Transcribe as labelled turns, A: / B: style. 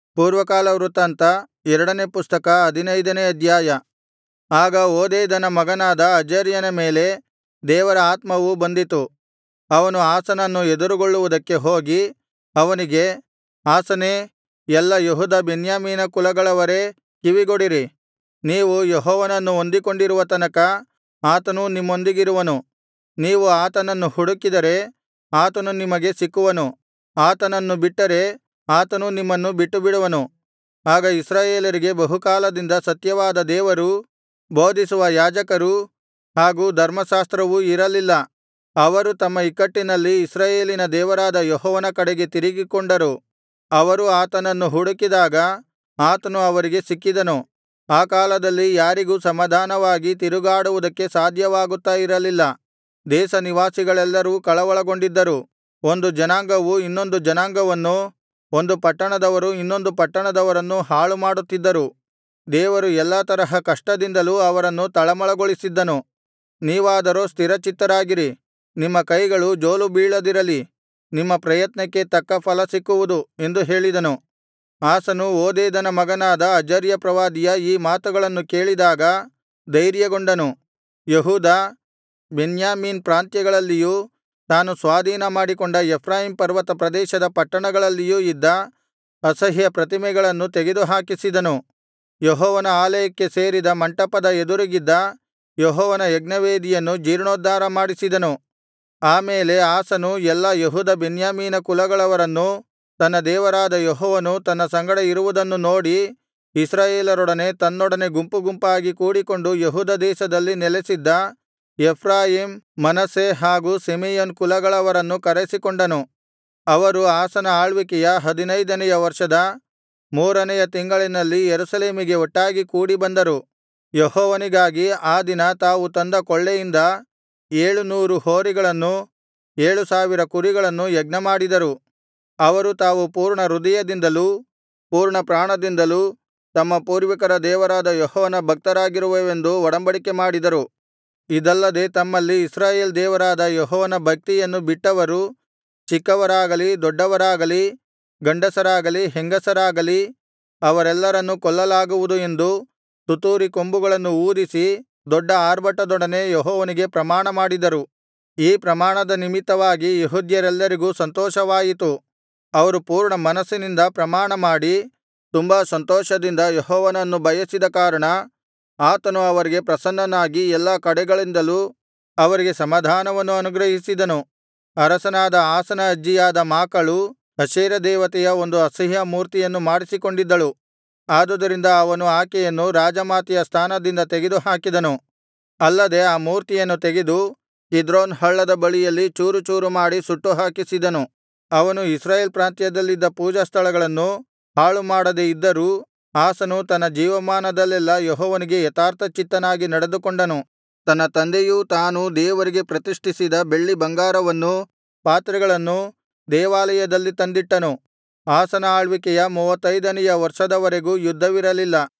A: ಪೂರ್ವಕಾಲ ವೃತ್ತಾಂತ ಎರಡನೇ ಪುಸ್ತಕ ಹದಿನೈದನೇ ಅಧ್ಯಾಯ ಆಗ ಓದೇದನ ಮಗನಾದ ಅಜರ್ಯನ ಮೇಲೆ ದೇವರ ಆತ್ಮವು ಬಂದಿತು ಅವನು ಆಸನನ್ನು ಎದುರುಗೊಳ್ಳುವುದಕ್ಕೆ ಹೋಗಿ ಅವನಿಗೆ ಆಸನೇ ಎಲ್ಲಾ ಯೆಹೂದ ಬೆನ್ಯಾಮೀನ ಕುಲಗಳವರೇ ಕಿವಿಗೊಡಿರಿ ನೀವು ಯೆಹೋವನನ್ನು ಹೊಂದಿಕೊಂಡಿರುವ ತನಕ ಆತನೂ ನಿಮ್ಮೊಂದಿಗಿರುವನು ನೀವು ಆತನನ್ನು ಹುಡುಕಿದರೆ ಆತನು ನಿಮಗೆ ಸಿಕ್ಕುವನು ಆತನನ್ನು ಬಿಟ್ಟರೆ ಆತನೂ ನಿಮ್ಮನ್ನು ಬಿಟ್ಟುಬಿಡುವನು ಆಗ ಇಸ್ರಾಯೇಲರಿಗೆ ಬಹುಕಾಲದಿಂದ ಸತ್ಯವಾದ ದೇವರೂ ಬೋಧಿಸುವ ಯಾಜಕರೂ ಹಾಗೂ ಧರ್ಮಶಾಸ್ತ್ರವೂ ಇರಲಿಲ್ಲ ಅವರು ತಮ್ಮ ಇಕ್ಕಟ್ಟಿನಲ್ಲಿ ಇಸ್ರಾಯೇಲಿನ ದೇವರಾದ ಯೆಹೋವನ ಕಡೆಗೆ ತಿರುಗಿಕೊಂಡರು ಅವರು ಆತನನ್ನು ಹುಡುಕಿದಾಗ ಆತನು ಅವರಿಗೆ ಸಿಕ್ಕಿದನು ಆ ಕಾಲದಲ್ಲಿ ಯಾರಿಗೂ ಸಮಾಧಾನವಾಗಿ ತಿರುಗಾಡುವುದಕ್ಕೆ ಸಾಧ್ಯವಾಗುತ್ತಾ ಇರಲಿಲ್ಲ ದೇಶನಿವಾಸಿಗಳೆಲ್ಲರೂ ಕಳವಳಗೊಂಡಿದ್ದರು ಒಂದು ಜನಾಂಗವು ಇನ್ನೊಂದು ಜನಾಂಗವನ್ನೂ ಒಂದು ಪಟ್ಟಣದವರು ಇನ್ನೊಂದು ಪಟ್ಟಣದವರನ್ನೂ ಹಾಳುಮಾಡುತ್ತಿದ್ದರು ದೇವರು ಎಲ್ಲಾ ತರಹ ಕಷ್ಟದಿಂದಲೂ ಅವರನ್ನು ತಳಮಳಗೊಳಿಸಿದ್ದನು ನೀವಾದರೋ ಸ್ಥಿರಚಿತ್ತರಾಗಿರಿ ನಿಮ್ಮ ಕೈಗಳು ಜೋಲುಬೀಳದಿರಲಿ ನಿಮ್ಮ ಪ್ರಯತ್ನಕ್ಕೆ ತಕ್ಕ ಫಲ ಸಿಕ್ಕುವುದು ಎಂದು ಹೇಳಿದನು ಆಸನು ಓದೇದನ ಮಗನಾದ ಅಜರ್ಯ ಪ್ರವಾದಿಯ ಈ ಮಾತುಗಳನ್ನು ಕೇಳಿದಾಗ ಧೈರ್ಯಗೊಂಡನು ಯೆಹೂದ ಬೆನ್ಯಾಮೀನ್ ಪ್ರಾಂತ್ಯಗಳಲ್ಲಿಯೂ ತಾನು ಸ್ವಾಧೀನಮಾಡಿಕೊಂಡ ಎಫ್ರಾಯೀಮ್ ಪರ್ವತ ಪ್ರದೇಶದ ಪಟ್ಟಣಗಳಲ್ಲಿಯೂ ಇದ್ದ ಅಸಹ್ಯ ಪ್ರತಿಮೆಗಳನ್ನು ತೆಗೆದುಹಾಕಿಸಿದನು ಯೆಹೋವನ ಆಲಯಕ್ಕೆ ಸೇರಿದ ಮಂಟಪದ ಎದುರಿಗಿದ್ದ ಯೆಹೋವನ ಯಜ್ಞವೇದಿಯನ್ನು ಜೀರ್ಣೋದ್ಧಾರ ಮಾಡಿಸಿದನು ಆ ಮೇಲೆ ಆಸನು ಎಲ್ಲಾ ಯೆಹೂದ ಬೆನ್ಯಾಮೀನ ಕುಲಗಳವರನ್ನೂ ತನ್ನ ದೇವರಾದ ಯೆಹೋವನು ತನ್ನ ಸಂಗಡ ಇರುವುದನ್ನು ನೋಡಿ ಇಸ್ರಾಯೇಲರೊಡನೆ ತನ್ನೊಡನೆ ಗುಂಪುಗುಂಪಾಗಿ ಕೂಡಿಕೊಂಡು ಯೆಹೂದ ದೇಶದಲ್ಲಿ ನೆಲೆಸಿದ್ದ ಎಫ್ರಾಯೀಮ್ ಮನಸ್ಸೆ ಹಾಗೂ ಸಿಮೆಯೋನ್ ಕುಲಗಳವರನ್ನು ಕರೆಸಿಕೊಂಡನು ಅವರು ಆಸನ ಆಳ್ವಿಕೆಯ ಹದಿನೈದನೆಯ ವರ್ಷದ ಮೂರನೆಯ ತಿಂಗಳಿನಲ್ಲಿ ಯೆರೂಸಲೇಮಿಗೆ ಒಟ್ಟಾಗಿ ಕೂಡಿಬಂದರು ಯೆಹೋವನಿಗಾಗಿ ಆ ದಿನ ತಾವು ತಂದ ಕೊಳ್ಳೆಯಿಂದ ಏಳು ನೂರು ಹೋರಿಗಳನ್ನೂ ಏಳು ಸಾವಿರ ಕುರಿಗಳನ್ನೂ ಯಜ್ಞಮಾಡಿದರು ಅವರು ತಾವು ಪೂರ್ಣ ಹೃದಯದಿಂದಲೂ ಪೂರ್ಣ ಪ್ರಾಣದಿಂದಲೂ ತಮ್ಮ ಪೂರ್ವಿಕರ ದೇವರಾದ ಯೆಹೋವನ ಭಕ್ತರಾಗಿರುವೆವೆಂದು ಒಡಂಬಡಿಕೆ ಮಾಡಿದರು ಇದಲ್ಲದೆ ತಮ್ಮಲ್ಲಿ ಇಸ್ರಾಯೇಲ್ ದೇವರಾದ ಯೆಹೋವನ ಭಕ್ತಿಯನ್ನು ಬಿಟ್ಟವರು ಚಿಕ್ಕವರಾಗಲಿ ದೊಡ್ಡವರಾಗಲಿ ಗಂಡಸರಾಗಲಿ ಹೆಂಗಸರಾಗಲಿ ಅವರೆಲ್ಲರನ್ನೂ ಕೊಲ್ಲಲಾಗುವುದು ಎಂದು ತುತ್ತೂರಿ ಕೊಂಬುಗಳನ್ನು ಊದಿಸಿ ದೊಡ್ಡ ಆರ್ಭಟದೊಡನೆ ಯೆಹೋವನಿಗೆ ಪ್ರಮಾಣಮಾಡಿದರು ಈ ಪ್ರಮಾಣದ ನಿಮಿತ್ತವಾಗಿ ಯೆಹೂದ್ಯರೆಲ್ಲರಿಗೂ ಸಂತೋಷವಾಯಿತು ಅವರು ಪೂರ್ಣ ಮನಸ್ಸಿನಿಂದ ಪ್ರಮಾಣಮಾಡಿ ತುಂಬಾ ಸಂತೋಷದಿಂದ ಯೆಹೋವನನ್ನು ಬಯಸಿದ ಕಾರಣ ಆತನು ಅವರಿಗೆ ಪ್ರಸನ್ನನಾಗಿ ಎಲ್ಲಾ ಕಡೆಗಳಿಂದಲೂ ಅವರಿಗೆ ಸಮಾಧಾನವನ್ನು ಅನುಗ್ರಹಿಸಿದನು ಅರಸನಾದ ಆಸನ ಅಜ್ಜಿಯಾದ ಮಾಕಳು ಅಶೇರ ದೇವತೆಯ ಒಂದು ಅಸಹ್ಯ ಮೂರ್ತಿಯನ್ನು ಮಾಡಿಸಿಕೊಂಡಿದ್ದಳು ಆದುದರಿಂದ ಅವನು ಆಕೆಯನ್ನು ರಾಜಮಾತೆಯ ಸ್ಥಾನದಿಂದ ತೆಗೆದುಹಾಕಿದನು ಅಲ್ಲದೆ ಆ ಮೂರ್ತಿಯನ್ನು ತೆಗೆದು ಕಿದ್ರೋನ್ ಹಳ್ಳದ ಬಳಿಯಲ್ಲಿ ಚೂರುಚೂರು ಮಾಡಿ ಸುಟ್ಟುಹಾಕಿಸಿದನು ಅವನು ಇಸ್ರಾಯೇಲ್ ಪ್ರಾಂತ್ಯದಲ್ಲಿದ್ದ ಪೂಜಾಸ್ಥಳಗಳನ್ನು ಹಾಳುಮಾಡದೆ ಇದ್ದರೂ ಆಸನು ತನ್ನ ಜೀವಮಾನದಲ್ಲೆಲ್ಲಾ ಯೆಹೋವನಿಗೆ ಯಥಾರ್ಥಚಿತ್ತನಾಗಿ ನಡೆದುಕೊಂಡನು ತನ್ನ ತಂದೆಯೂ ತಾನೂ ದೇವರಿಗೆ ಪ್ರತಿಷ್ಠಿಸಿದ ಬೆಳ್ಳಿ ಬಂಗಾರವನ್ನೂ ಪಾತ್ರೆಗಳನ್ನೂ ದೇವಾಲಯದಲ್ಲಿ ತಂದಿಟ್ಟನು ಆಸನ ಆಳ್ವಿಕೆಯ ಮೂವತ್ತೈದನೆಯ ವರ್ಷದವರೆಗೂ ಯುದ್ಧವಿರಲಿಲ್ಲ